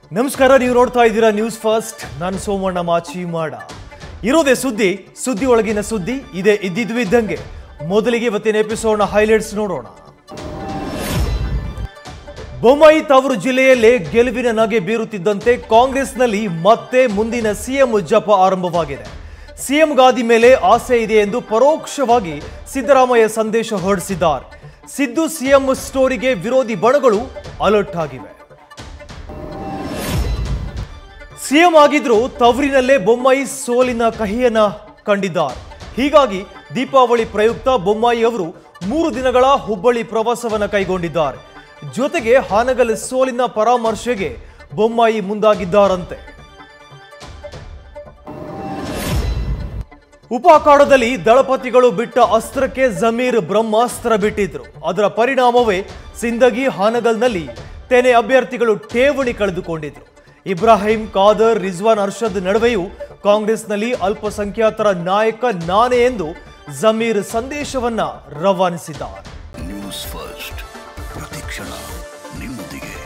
ನಮಸ್ಕಾರ ನೀವು ನೋಡ್ತಾ ಇದ್ದೀರಾ ನ್ಯೂಸ್ ಫಸ್ಟ್ ನಾನು ಸೋಮಣ್ಣ ಮಾಚಿ ಮಾಡ ಇರೋದೇ ಸುದ್ದಿ ಸುದ್ದಿ ಒಳಗಿನ ಸುದ್ದಿ ಇದೇ ಇದ್ದಿದ್ವು ಇದ್ದಂಗೆ ಮೊದಲಿಗೆ ಇವತ್ತಿನ ಎಪಿಸೋಡ್ನ ಹೈಲೈಟ್ಸ್ ನೋಡೋಣ ಬೊಮ್ಮಾಯಿ ತವರು ಜಿಲ್ಲೆಯಲ್ಲೇ ಗೆಲುವಿನ ನಗೆ ಬೀರುತ್ತಿದ್ದಂತೆ ಕಾಂಗ್ರೆಸ್ನಲ್ಲಿ ಮತ್ತೆ ಮುಂದಿನ ಸಿಎಂ ಜಪ ಆರಂಭವಾಗಿದೆ ಸಿಎಂ ಗಾದಿ ಮೇಲೆ ಆಸೆ ಇದೆ ಎಂದು ಪರೋಕ್ಷವಾಗಿ ಸಿದ್ದರಾಮಯ್ಯ ಸಂದೇಶ ಹೊರಡಿಸಿದ್ದಾರೆ ಸಿದ್ದು ಸಿಎಂ ಸ್ಟೋರಿಗೆ ವಿರೋಧಿ ಬಣಗಳು ಅಲರ್ಟ್ ಆಗಿವೆ ಸಿಎಂ ಆಗಿದ್ರು ತವರಿನಲ್ಲೇ ಬೊಮ್ಮಾಯಿ ಸೋಲಿನ ಕಹಿಯನ್ನ ಕಂಡಿದ್ದಾರೆ ಹೀಗಾಗಿ ದೀಪಾವಳಿ ಪ್ರಯುಕ್ತ ಬೊಮ್ಮಾಯಿ ಅವರು ಮೂರು ದಿನಗಳ ಹುಬ್ಬಳ್ಳಿ ಪ್ರವಾಸವನ್ನ ಕೈಗೊಂಡಿದ್ದಾರೆ ಜೊತೆಗೆ ಹಾನಗಲ್ ಸೋಲಿನ ಪರಾಮರ್ಶೆಗೆ ಬೊಮ್ಮಾಯಿ ಮುಂದಾಗಿದ್ದಾರಂತೆ ಉಪಾಖಾಡದಲ್ಲಿ ದಳಪತಿಗಳು ಬಿಟ್ಟ ಅಸ್ತ್ರಕ್ಕೆ ಜಮೀರ್ ಬ್ರಹ್ಮಾಸ್ತ್ರ ಬಿಟ್ಟಿದ್ರು ಅದರ ಪರಿಣಾಮವೇ ಸಿಂದಗಿ ಹಾನಗಲ್ನಲ್ಲಿ ತೆನೆ ಅಭ್ಯರ್ಥಿಗಳು ಠೇವಣಿ ಕಳೆದುಕೊಂಡಿದ್ರು ಇಬ್ರಾಹಿಂ ಖಾದರ್ ರಿಜ್ವಾನ್ ಅರ್ಷದ್ ನಡುವೆಯೂ ಕಾಂಗ್ರೆಸ್ನಲ್ಲಿ ಅಲ್ಪಸಂಖ್ಯಾತರ ನಾಯಕ ನಾನೇ ಎಂದು ಜಮೀರ್ ಸಂದೇಶವನ್ನ ರವಾನಿಸಿದ್ದಾರೆ ನ್ಯೂಸ್ ಫಸ್ಟ್ ಪ್ರತಿಕ್ಷಣ ನಿಮ್ಮೊಂದಿಗೆ